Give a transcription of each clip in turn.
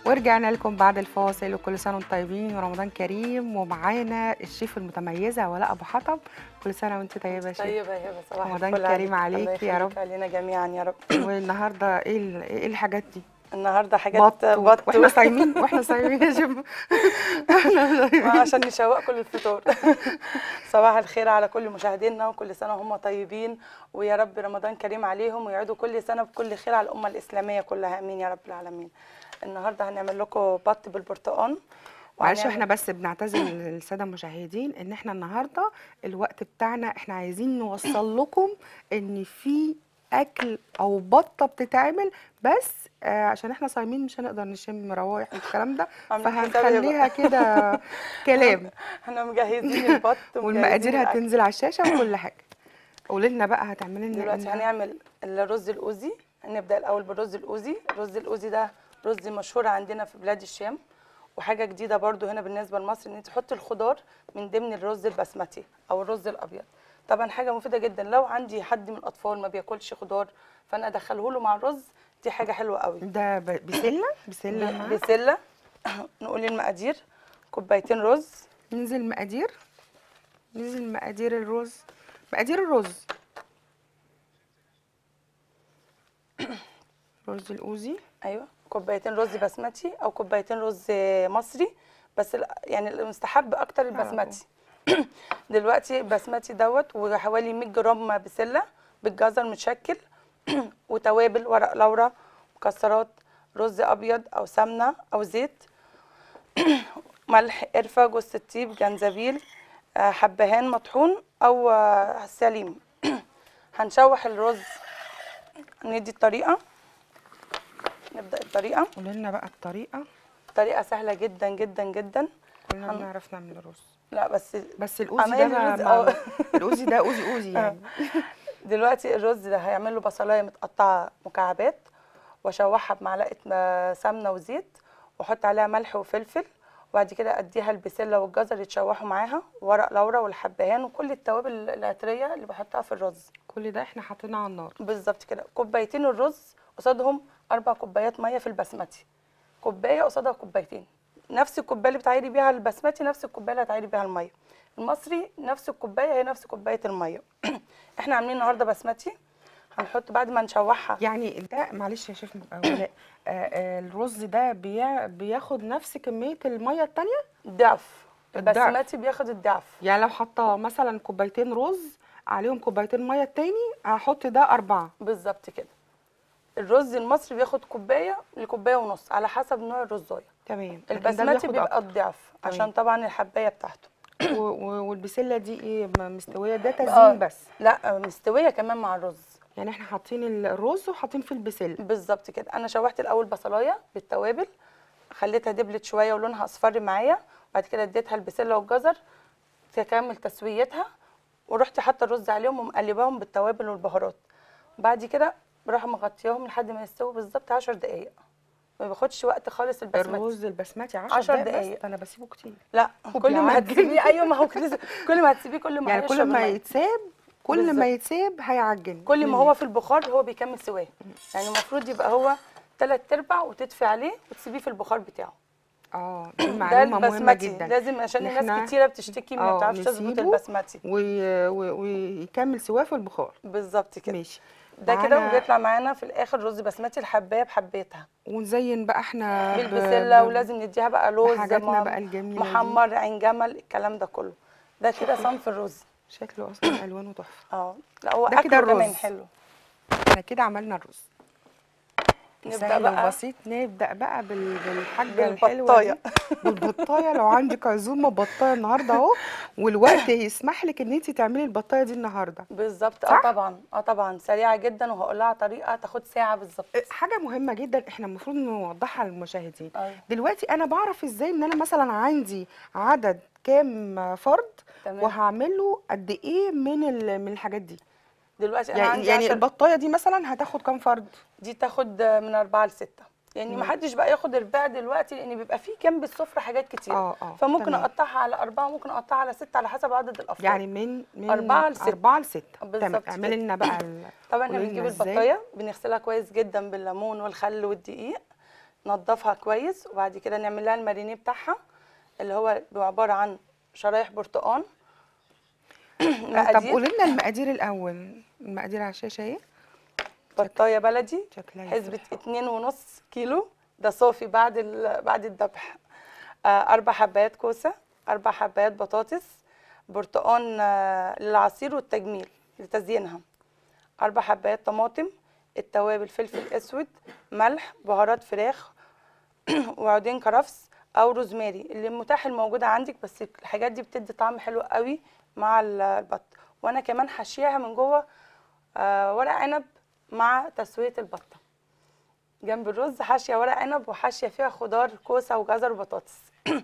ورجعنا لكم بعد الفاصل وكل سنه وانتم طيبين ورمضان كريم ومعانا الشيف المتميزه ولاء ابو حطب كل سنه وانت طيبه يا شيف طيبه يا هبه صباح رمضان الفل كريم عليك. عليك الله يا يخليك رب. علينا جميعا يا رب والنهارده ايه ال- ايه الحاجات دي النهارده حاجات بط, بط واحنا صايمين واحنا صايمين يا شيف احنا صايمين. عشان نشوقكم للفطور صباح الخير على كل مشاهدينا وكل سنه وهم طيبين ويا رب رمضان كريم عليهم ويعودوا كل سنه بكل خير على الامه الاسلاميه كلها امين يا رب العالمين النهارده هنعمل لكم بط بالبرتقال معلش وهنعمل- احنا بس بنعتذر للساده المشاهدين ان احنا النهارده الوقت بتاعنا احنا عايزين نوصل لكم ان في اكل او بطه بتتعمل بس آه عشان احنا صايمين مش هنقدر نشم روايح والكلام ده عاملين حسابي فهنخليها بقى. كده كلام احنا مجهزين البط والمقادير ومجهزين الأكل. هتنزل على الشاشه وكل حاجه قولي لنا بقى هتعملي لنا دلوقتي إيه؟ هنعمل الرز الاوزي هنبدا الاول بالرز الاوزي الرز الاوزي ده رز مشهور عندنا في بلاد الشام وحاجه جديده برضو هنا بالنسبه لمصر ان انت تحطي الخضار من ضمن الرز البسمتي او الرز الابيض طبعا حاجه مفيده جدا لو عندي حد من الاطفال ما بياكلش خضار فانا ادخله له مع الرز دي حاجه حلوه قوي ده ب- بسله بسله معاه. بسله نقول المقادير كوبايتين رز ننزل مقادير ننزل مقادير الرز مقادير الرز رز الاوزي ايوه كوبايتين رز بسمتي او كوبايتين رز مصري بس ال- يعني المستحب اكتر البسمتي دلوقتي البسمتي دوت وحوالي 100 جرام بسله بالجزر متشكل وتوابل ورق لورا مكسرات رز ابيض او سمنه او زيت ملح قرفه جوز الطيب جنزبيل آه، حبهان مطحون او آه، سليم هنشوح الرز ندي الطريقه نبدا الطريقه قولي لنا بقى الطريقه طريقه سهله جدا جدا جدا كلنا هن- بنعرف نعمل الرز لا بس بس الاوزي ده عمايل ما الرز ما- أو- الاوزي ده اوزي اوزي يعني دلوقتي الرز ده هيعمل له بصلايه متقطعه مكعبات واشوحها بمعلقه ما- سمنه وزيت واحط عليها ملح وفلفل وبعد كده اديها البسله والجزر يتشوحوا معاها ورق لورا والحبهان وكل التوابل العطريه اللي بحطها في الرز كل ده احنا حاطينه على النار بالظبط كده كوبايتين الرز قصادهم اربع كوبايات ميه في البسمتي كوبايه قصادها كوبايتين نفس الكوبايه اللي بتعيري بيها البسمتي نفس الكوبايه اللي هتعيري بيها الميه المصري نفس الكوبايه هي نفس كوبايه الميه احنا عاملين النهارده بسمتي هنحط بعد ما نشوحها يعني ده معلش يا شيف ولاء آه، آه، الرز ده بيا- بياخد نفس كميه الميه التانية ضعف الضعف. البسمتي بياخد الضعف يعني لو حاطه مثلا كوبايتين رز عليهم كوبايتين ميه التاني هحط ده اربعه بالظبط كده الرز المصري بياخد كوبايه لكوبايه ونص على حسب نوع الرزايه تمام لكن ده البسمتي بياخد بيبقى أكتر. الضعف تمام. عشان طبعا الحبايه بتاعته و- و- والبسله دي ايه م- مستويه ده آه، تزيين بس لا مستويه كمان مع الرز يعني احنا حاطين الرز وحاطين فيه البسله بالظبط كده انا شوحت الاول بصلايه بالتوابل خليتها دبلت شويه ولونها اصفر معايا بعد كده اديتها البسله والجزر تكمل تسويتها ورحت حاطه الرز عليهم ومقلباهم بالتوابل والبهارات بعد كده بروح مغطياهم لحد ما يستووا بالظبط 10 دقائق ما بياخدش وقت خالص البسمتي الرز البسمتي 10 10 دقايق بس دقايق. ده انا بسيبه كتير لا كل ما وبيعجن. هتسيبيه ايوه ما هو كل كل ما هتسيبيه كل ما يعني كل هيشرب ما المية. يتساب كل ما بالظبط. يتساب هيعجن كل ما مني. هو في البخار هو بيكمل سواه يعني المفروض يبقى هو تلات ارباع وتدفي عليه وتسيبيه في البخار بتاعه اه دي ده معلومه مهمه البسمتي جدا لازم عشان إن الناس إحنا- كتيره بتشتكي ما آه، بتعرفش تظبط نسيبه البسمتي وي- وي- ويكمل سواه في البخار بالظبط كده ماشي ده كده معانا- وبيطلع معانا في الاخر رز بسمتي الحبايه بحبيتها ونزين بقى احنا ب- بالبسله ب- ولازم نديها بقى لوز بحاجاتنا م- بقى الجميلة دي. محمر عين جمل الكلام ده كله ده كده صنف الرز شكله اصلا الوانه تحفه اه لا هو ده كده اكله كمان الرز. حلو احنا كده عملنا الرز نبدا سهل بقى وبسيط نبدا بقى بال- بالحاجه الحلوه بالبطايه دي بالبطايه لو عندك عزومه بطايه النهارده اهو والوقت يسمح لك ان انت تعملي البطايه دي النهارده بالظبط اه صح؟ طبعا اه طبعا سريعه جدا وهقول لها طريقه تاخد ساعه بالظبط حاجه مهمه جدا احنا المفروض نوضحها للمشاهدين أيوة. دلوقتي انا بعرف ازاي ان انا مثلا عندي عدد كام فرد تمام. وهعمل له قد ايه من ال- من الحاجات دي دلوقتي انا يعني عندي يعني عشر البطايه دي مثلا هتاخد كام فرد دي تاخد من أربعة لستة يعني ما حدش بقى ياخد رباع دلوقتي لان بيبقى فيه جنب السفره حاجات كتير آه، آه، فممكن تمام. اقطعها على اربعه ممكن اقطعها على سته على حسب عدد الافراد يعني من من أربعة لستة. أربعة لستة بالظبط تمام كده. اعملي لنا بقى ال- طبعا احنا قولي بنجيب لنا إزاي. البطايه بنغسلها كويس جدا بالليمون والخل والدقيق ننضفها كويس وبعد كده نعمل لها المارينيه بتاعها اللي هو بيبقى عباره عن شرايح برتقان طب مقادير قولي لنا المقادير الاول المقادير على الشاشه ايه بطايه بلدي شكلها حسبة يفرح. اتنين ونص كيلو ده صافي بعد ال- بعد الذبح آه، أربع حبايات كوسة أربع حبايات بطاطس برتقان آه، للعصير والتجميل لتزيينها أربع حبايات طماطم التوابل فلفل أسود ملح بهارات فراخ وعودين كرفس أو روزماري اللي متاح الموجودة عندك بس الحاجات دي بتدي طعم حلو قوي مع ال- البط وأنا كمان حشيها من جوه آه، ورق عنب مع تسوية البطة جنب الرز حاشيه ورق عنب وحاشيه فيها خضار كوسه وجزر وبطاطس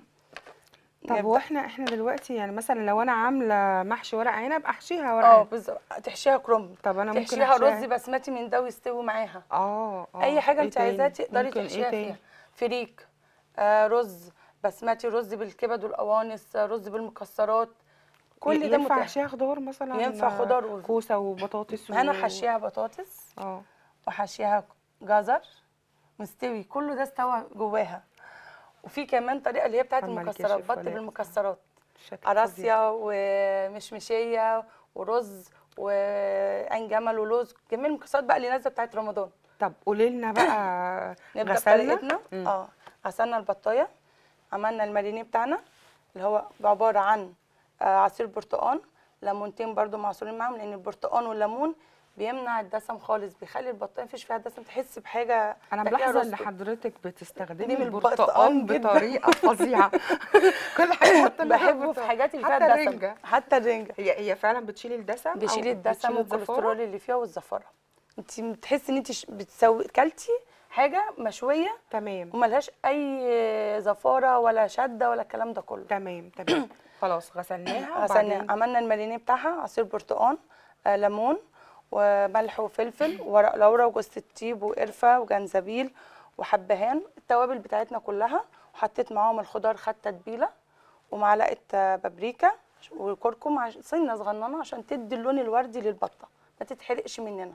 طب نبدأ. واحنا احنا دلوقتي يعني مثلا لو انا عامله محشي ورق عنب احشيها ورق اه عنب بالظبط تحشيها كرنب طب انا ممكن تحشيها رز أحشيها- بسمتي من ده ويستوي معاها اه اه اي حاجه إيه انت عايزاها تاني؟ تقدري ممكن تحشيها ايه تاني فيها فريك آه رز بسمتي رز بالكبد والقوانص آه، رز بالمكسرات كل ده ينفع متاح احشيها خضار مثلا ينفع خضار و- كوسه وبطاطس انا و- حاشيها بطاطس اه وحاشيها جزر مستوي كله ده استوى جواها وفي كمان طريقه اللي هي بتاعت عمال المكسرات كشف بط ولا- بالمكسرات شكل فظيع. قراصيا ومشمشيه ورز وعين جمل ولوز جميع المكسرات بقى اللي نازله بتاعت رمضان طب قولي لنا بقى نبدا غسلنا بطريقتنا مم. اه غسلنا البطايه عملنا المارينيه بتاعنا اللي هو عباره عن آه، عصير برتقان ليمونتين برضو معصورين معاهم لان البرتقان والليمون بيمنع الدسم خالص بيخلي البطايه مفيش فيها دسم تحس بحاجه انا تاكليها ملاحظه ان روستو. حضرتك بتستخدمي دي من البرتقال البرتقال جداً. بطريقه فظيعه كل حاجه حاطه لها بحبه في برتقال. حاجات اللي فيها حتى الدسم الرنجة. حتى الرنجه هي هي فعلا بتشيل الدسم أو بيشيل بتشيل الدسم الزفارة؟ والكوليسترول اللي فيها والزفاره انت بتحسي ان انت ش- بتسوي كلتي حاجه مشويه تمام وملهاش اي زفاره ولا شده ولا الكلام ده كله تمام تمام خلاص غسلناها غسلنا وبعدين عملنا المارينيه بتاعها عصير برتقان آه ليمون وملح وفلفل وورق لورا وجوز الطيب وقرفه وجنزبيل وحبهان التوابل بتاعتنا كلها وحطيت معاهم الخضار خد تتبيله ومعلقه آه، بابريكا وكركم عش- سنه صغننه عشان تدي اللون الوردي للبطه ما تتحرقش مننا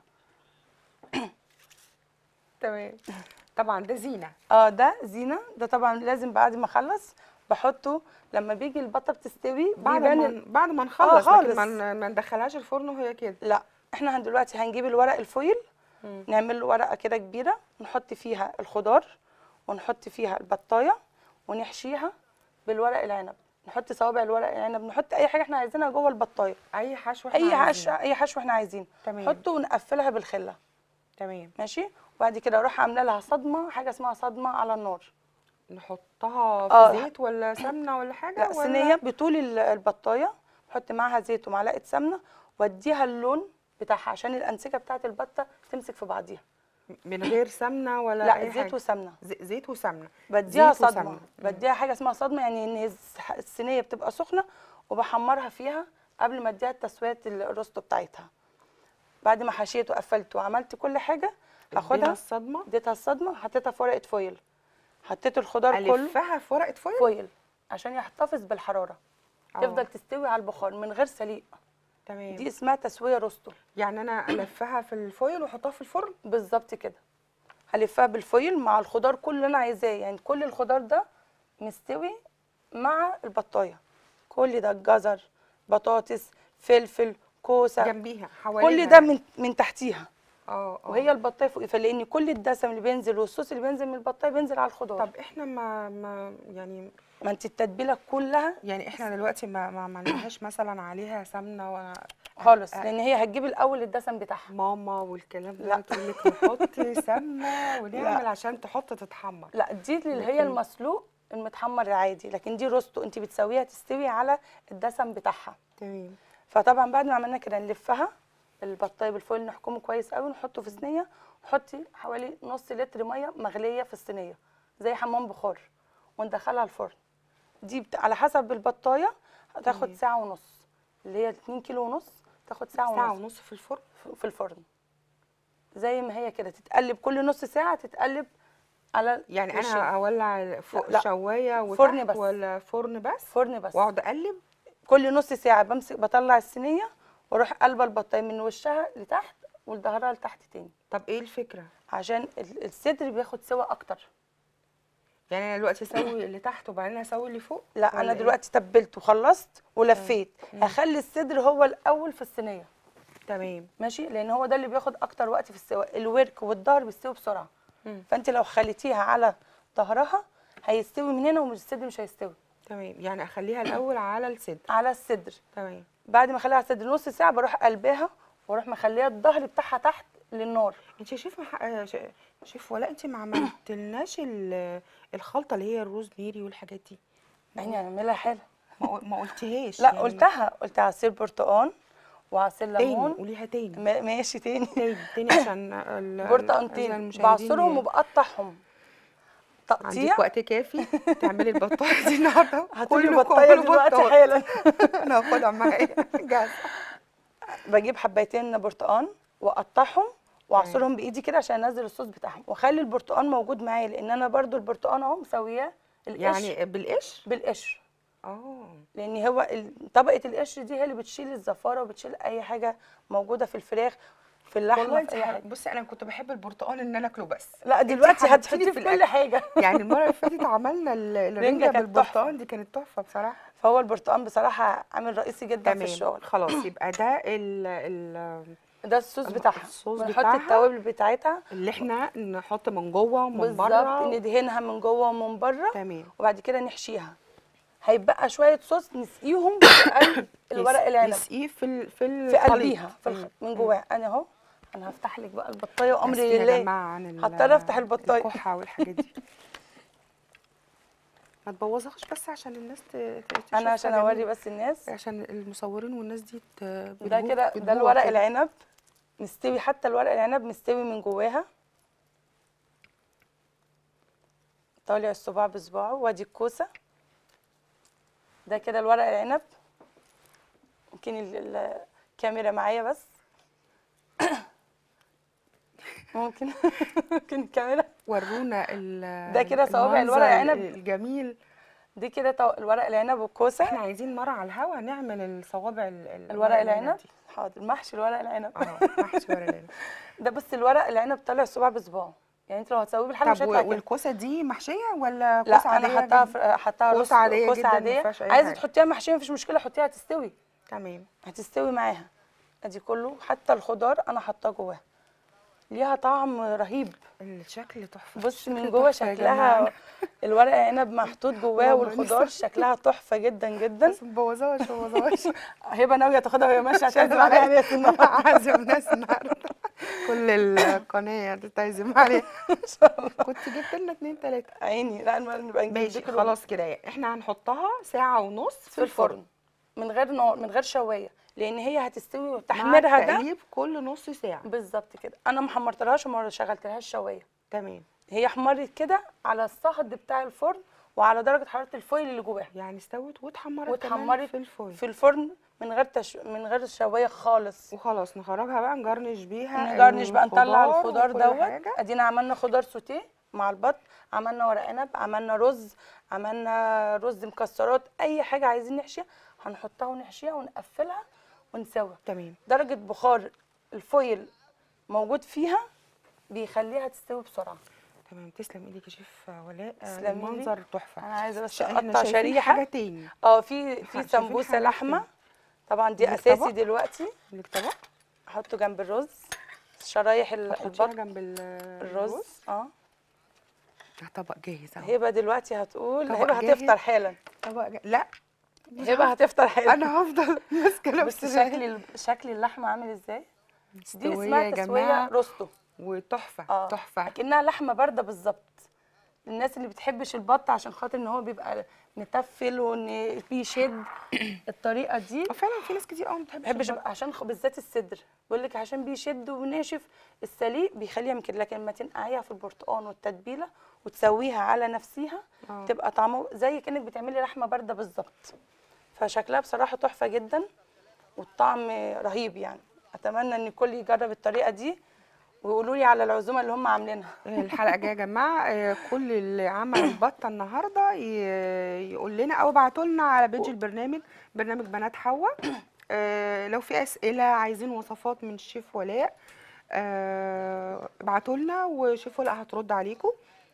تمام طبعا ده زينه اه ده زينه ده طبعا لازم بعد ما اخلص بحطه لما بيجي البطه بتستوي بعد بيبان ما ال- بعد ما نخلص خالص. لكن ما ن- ما ندخلهاش الفرن وهي كده لا احنا هن- دلوقتي هنجيب الورق الفويل نعمل له ورقه كده كبيره نحط فيها الخضار ونحط فيها البطايه ونحشيها بالورق العنب نحط صوابع الورق العنب نحط اي حاجه احنا عايزينها جوه البطايه اي حشو احنا اي عايزينه. حشو اي حشو احنا عايزينه تمام. نحطه ونقفلها بالخله تمام ماشي وبعد كده اروح عامله لها صدمه حاجه اسمها صدمه على النار نحطها في آه. زيت ولا سمنه ولا حاجه لا ولا صينيه بطول ال- البطايه بحط معاها زيت ومعلقه سمنه واديها اللون بتاعها عشان الانسجه بتاعت البطه تمسك في بعضيها من غير سمنه ولا لا اي زيت حاجه وسمنه ز- زيت وسمنه بديها زيت صدمه وسمنة. بديها حاجه اسمها صدمه يعني ان الس- الصينيه بتبقى سخنه وبحمرها فيها قبل ما اديها التسويه الروستو بتاعتها بعد ما حشيت وقفلت وعملت كل حاجه ادينا هاخدها الصدمه اديتها الصدمه وحطيتها في ورقه فويل حطيت الخضار كله الفها في ورقه فويل فويل عشان يحتفظ بالحراره آه. تفضل تستوي على البخار من غير سليق تمام دي اسمها تسويه روستو يعني انا الفها في الفويل واحطها في الفرن بالظبط كده هلفها بالفويل مع الخضار كله اللي انا عايزاه يعني كل الخضار ده مستوي مع البطايه كل ده جزر بطاطس فلفل كوسه جنبيها حواليها كل ده من من تحتيها اه اه وهي البطايه فوق فلان كل الدسم اللي بينزل والصوص اللي بينزل من البطايه بينزل على الخضار طب احنا ما ما يعني ما انت التتبيله كلها يعني احنا دلوقتي ما ما عملناش مثلا عليها سمنه ولا خالص آه. لان هي هتجيب الاول الدسم بتاعها ماما والكلام ده لا. تقول لك نحط سمنه ونعمل عشان تحط تتحمر لا دي اللي هي لكن- المسلوق المتحمر العادي لكن دي روستو انت بتسويها تستوي على الدسم بتاعها تمام فطبعا بعد ما عملنا كده نلفها البطايه بالفويل نحكمه كويس قوي نحطه في صينيه نحطي حوالي نص لتر ميه مغليه في الصينيه زي حمام بخار وندخلها الفرن دي بت... على حسب البطايه هتاخد تمام. ساعه ونص اللي هي 2 كيلو ونص تاخد ساعه, ساعه ونص ونص في الفرن في- في الفرن زي ما هي كده تتقلب كل نص ساعه تتقلب على يعني وشين. انا اولع فوق لا. الشوايه وتحت فرن بس. ولا فرن بس فرن بس واقعد اقلب كل نص ساعة بمسك بطلع الصينية واروح قلبة البطاية من وشها لتحت ولظهرها لتحت تاني طب ايه الفكره عشان ال- الصدر بياخد سوا اكتر يعني انا دلوقتي اسوي اللي تحت وبعدين اسوي اللي فوق لا ولا انا إيه؟ دلوقتي تبلت وخلصت ولفيت هخلي الصدر هو الاول في الصينيه تمام ماشي لان هو ده اللي بياخد اكتر وقت في السوا الورك والظهر بيستوي بسرعه مم. فانت لو خليتيها على ظهرها هيستوي من هنا ومن الصدر مش هيستوي تمام يعني اخليها الاول على الصدر على الصدر تمام بعد ما اخليها على الصدر نص ساعه بروح قلبها واروح مخليها الظهر بتاعها تحت للنار انت يا شيف مح... آه، ش- شيف ولا انت ما عملتلناش ال- الخلطه اللي هي الروز ميري والحاجات دي يعني اعملها حلو ما قل- ما قلتيهاش لا يعني قلتها قلت عصير برتقال وعصير تاني ليمون قوليها تاني ما- ماشي تاني تاني تاني عشان ال- ال- برتقانتين المشاهدين بعصرهم وبقطعهم تقطيع عندك وقت كافي تعملي البطايه دي النهارده هاتولي كلكم بطايه اعملوا دلوقتي بطاية. حالا انا هاخدها معايا جاهزه بجيب حبايتين برتقان واقطعهم واعصرهم بايدي كده عشان انزل الصوص بتاعهم واخلي البرتقان موجود معايا لان انا برضو البرتقان اهو مسوياه القشر يعني يعني بالقشر بالقشر اه لان هو ال- طبقه القشر دي هي اللي بتشيل الزفاره وبتشيل اي حاجه موجوده في الفراخ في والله اللحمه انت في اي ح- حاجه بصي انا كنت بحب البرتقال ان انا اكله بس لا انت دلوقتي حببتيني هتحطيه في كل الأكل. حاجه يعني المره اللي فاتت عملنا ال- الرنجه كانت بالبرتقال دي كانت تحفه بصراحه فهو البرتقان بصراحه عامل رئيسي جدا في تمام الشغل خلاص يبقى ده ال ال ده الصوص الم- بتاعها الصوص بنحط بتاعها. التوابل بتاعتها اللي احنا نحط من جوه ومن بالظبط بره ندهنها من جوه ومن بره تمام وبعد كده نحشيها هيبقى شويه صوص نسقيهم في قلب الورق العنب نسقيه في ال في ال في قلبيها في الخ... من جواها انا اهو انا هفتح لك بقى البطايه وامري يا لله جماعه عن ال- هضطر افتح البطايه الكحه والحاجات دي ما تبوظهاش بس عشان الناس ت- ت- تشوفها انا عشان جميلة. اوري بس الناس عشان المصورين والناس دي ت- ده بتجوع- كده بتجوع ده الورق كده. العنب مستوي حتى الورق العنب مستوي من جواها طالع الصباع بصباعه وادي الكوسه ده كده الورق العنب ممكن ال- ال- الكاميرا معايا بس ممكن ممكن الكاميرا ورونا ال ده كده صوابع المنظر الورق عنب. الجميل دي كده تو- الورق العنب والكوسه احنا عايزين مره على الهوا نعمل الصوابع ال- ال- الورق العنب دي. حاضر محشي الورق العنب اه محشي ورق العنب ده بس الورق العنب طالع صباع بصباعه يعني انت لو هتسويه بالحله مش طب هيطلع و- كده والكوسه دي محشيه ولا لا كوسه عاديه انا حطاها جدا؟ في حطاها كوسة رز- عادية كوسه جدا، ما عاديه فيهاش أي عايزه حاجة. تحطيها محشيه مفيش مشكله حطيها هتستوي تمام هتستوي معاها ادي كله حتى الخضار انا حطاه جواها ليها طعم رهيب الشكل تحفه بص الشكل من جوه تحفة يا جماعة. شكلها الورق عنب محطوط جواه والله والخضار نفسي. شكلها تحفه جدا جدا بس مبوظاش مبوظاش هبه ناويه تاخدها وهي ماشيه عشان عليها عليها ناس النهارده عازم ناس النهارده كل القناه تعزم عليها كنت جبت لنا اتنين تلاته عيني لا نبقى نجيب ماشي ديك خلاص كده يعني احنا هنحطها ساعه ونص في الفرن من غير نار من غير شوايه لان هي هتستوي مع وتحميرها ده التقليب كل نص ساعه بالظبط كده انا ما حمرتلهاش وما شغلتلهاش شوايه تمام هي احمرت كده على الصهد بتاع الفرن وعلى درجه حراره الفويل اللي جواها يعني استوت واتحمرت واتحمرت كمان في الفرن في الفرن من غير تش... من غير الشوايه خالص وخلاص نخرجها بقى نجرنش بيها نجرنش بقى نطلع الخضار الخضار وكل دوت حاجة. ادينا عملنا خضار سوتيه مع البط عملنا ورق عنب عملنا رز عملنا رز مكسرات اي حاجه عايزين نحشيها هنحطها ونحشيها ونقفلها ونسوي تمام درجه بخار الفويل موجود فيها بيخليها تستوي بسرعه تمام تسلم ايدك يا شيف ولاء آه، تسلمي لي. المنظر تحفه انا عايزه بس ش- احنا اقطع شايفين شريحه حاجه تاني اه في في شايفين سمبوسه حاجات لحمه تاني. طبعا دي عندك اساسي طبق؟ دلوقتي عندك طبق احطه جنب الرز شرايح ال- هتحطيها البط جنب ال- الرز اه ده طبق جاهز اهو هبه دلوقتي هتقول طبق هبه جاهز. هتفطر حالا طبق جاهز لا مش هبه هفضل- هتفطر حالا انا هفضل ماسكه بص نفسي شكل ال- شكل اللحمه عامل ازاي دي مستوية اسمها يا تسويه جماعة. روستو وتحفه اه تحفه اكنها لحمه بارده بالظبط الناس اللي بتحبش البط عشان خاطر ان هو بيبقى متفل وان بيشد الطريقه دي فعلا في ناس كتير قوي ما بتحبش بحبش البط. يبقى عشان خ- بالذات الصدر بيقول لك عشان بيشد وناشف السليق بيخليها من كده لكن لما تنقعيها في البرتقال والتتبيله وتسويها على نفسها آه. تبقى طعمه زي كانك بتعملي لحمه بارده بالظبط فشكلها بصراحه تحفه جدا والطعم رهيب يعني اتمنى ان الكل يجرب الطريقه دي ويقولوا لي على العزومه اللي هم عاملينها الحلقه الجايه يا جماعه آه، كل اللي عمل البطه النهارده ي- يقول لنا او ابعتوا لنا على بيج البرنامج برنامج بنات حواء آه، لو في اسئله عايزين وصفات من الشيف ولاء آه، ابعتوا لنا وشيف ولاء هترد عليكم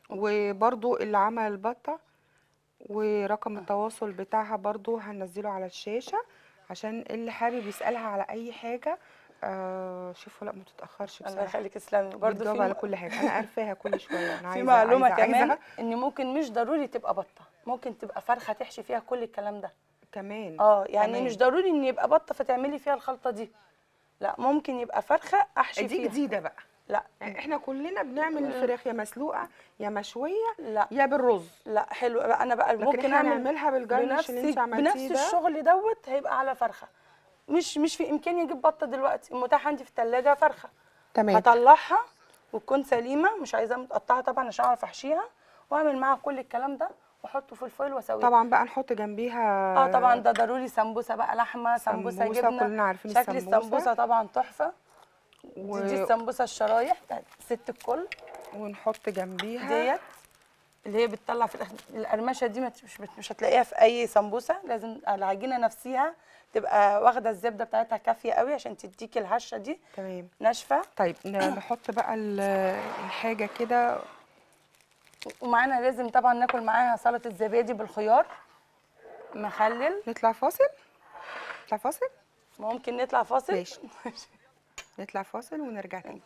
وبرضو اللي عمل البطه ورقم التواصل بتاعها برضو هنزله على الشاشه عشان اللي حابب يسالها على اي حاجه آه شوفوا لا ما تتاخرش الله بصراحه يخليك تسلمي برضه بتجاوب على في كل حاجه انا عارفاها كل شويه انا في عايزه معلومه عايزة- كمان عايزة ان ممكن مش ضروري تبقى بطه ممكن تبقى فرخه تحشي فيها كل الكلام ده كمان اه يعني كمان. مش ضروري ان يبقى بطه فتعملي فيها الخلطه دي لا ممكن يبقى فرخه احشي دي فيها جديده بقى لا يعني احنا كلنا بنعمل الفراخ يا مسلوقه يا مشويه لا يا بالرز لا حلو بقى انا بقى لكن ممكن احنا اعمل نعملها بالجرنش بنفس اللي انت بنفس عملتيه ده الشغل دوت هيبقى على فرخه مش مش في امكاني اجيب بطه دلوقتي المتاح عندي في الثلاجه فرخه تمام هطلعها وتكون سليمه مش عايزاها متقطعه طبعا عشان اعرف احشيها واعمل معاها كل الكلام ده واحطه في الفويل واسويه طبعا بقى نحط جنبيها اه طبعا ده ضروري سمبوسه بقى لحمه سمبوسه, سمبوسة، جبنه كلنا عارفين شكل السمبوسة. السمبوسه طبعا تحفه و... دي, دي السمبوسه الشرايح بتاعت ست الكل ونحط جنبيها ديت اللي هي بتطلع في الأخ... القرمشه دي ما ت- مش بت- مش هتلاقيها في اي سمبوسه لازم العجينه نفسها تبقى واخده الزبده بتاعتها كافيه قوي عشان تديكي الهشه دي تمام ناشفه طيب ن- نحط بقى ال- الحاجه كده ومعانا لازم طبعا ناكل معاها سلطه زبادي بالخيار مخلل نطلع فاصل نطلع فاصل ممكن نطلع فاصل ماشي. نطلع فاصل ونرجع تاني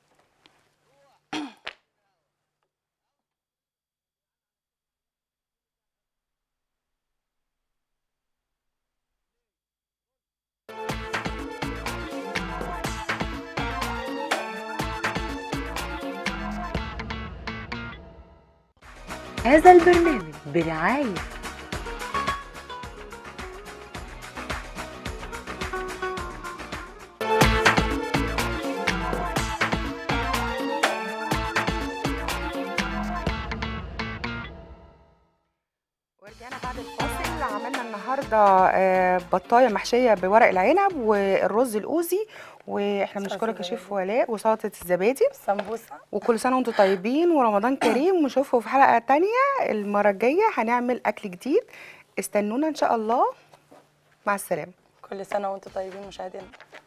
هذا البرنامج برعاية ورجعنا بعد الفاصل عملنا النهارده آه، بطايه محشيه بورق العنب والرز الاوزي واحنا سلطة بنشكرك يا شيف الزبادي. ولاء وسلطه الزبادي سمبوسه وكل سنه وانتم طيبين ورمضان كريم ونشوفكم في حلقه تانية المره الجايه هنعمل اكل جديد استنونا ان شاء الله مع السلامه كل سنه وانتم طيبين مشاهدينا